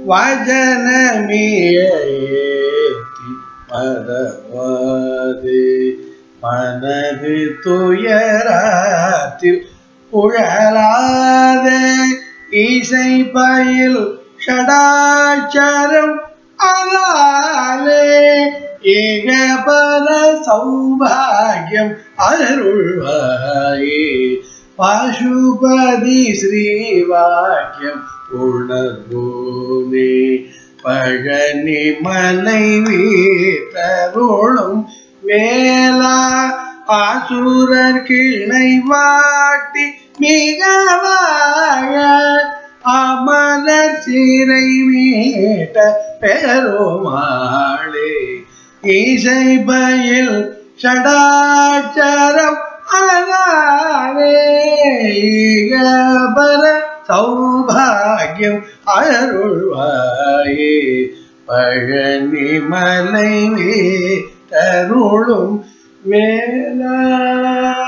வஜனமியேத்தி மறவாதே மனது துயரத்தில் உழலாதே இசை பயில் ஷடாச்சரம் அலாலே ஏகபல சௌபாகியம் அருள்வாயே பாசுபதி ஸ்ரீவாக்கியம் உணர்வோனே பழனி மலை வீட்டருளும் வேளா ஆசுரர் கிளை வாட்டி மிக வாழ அமலர் சிறை மீட்ட பெருமாளே இசை பயில் ஷடாச்சரம் அலாரேகபர சௌபாகியம் அருள்வாயே பழனி மலை தருளும் வேளா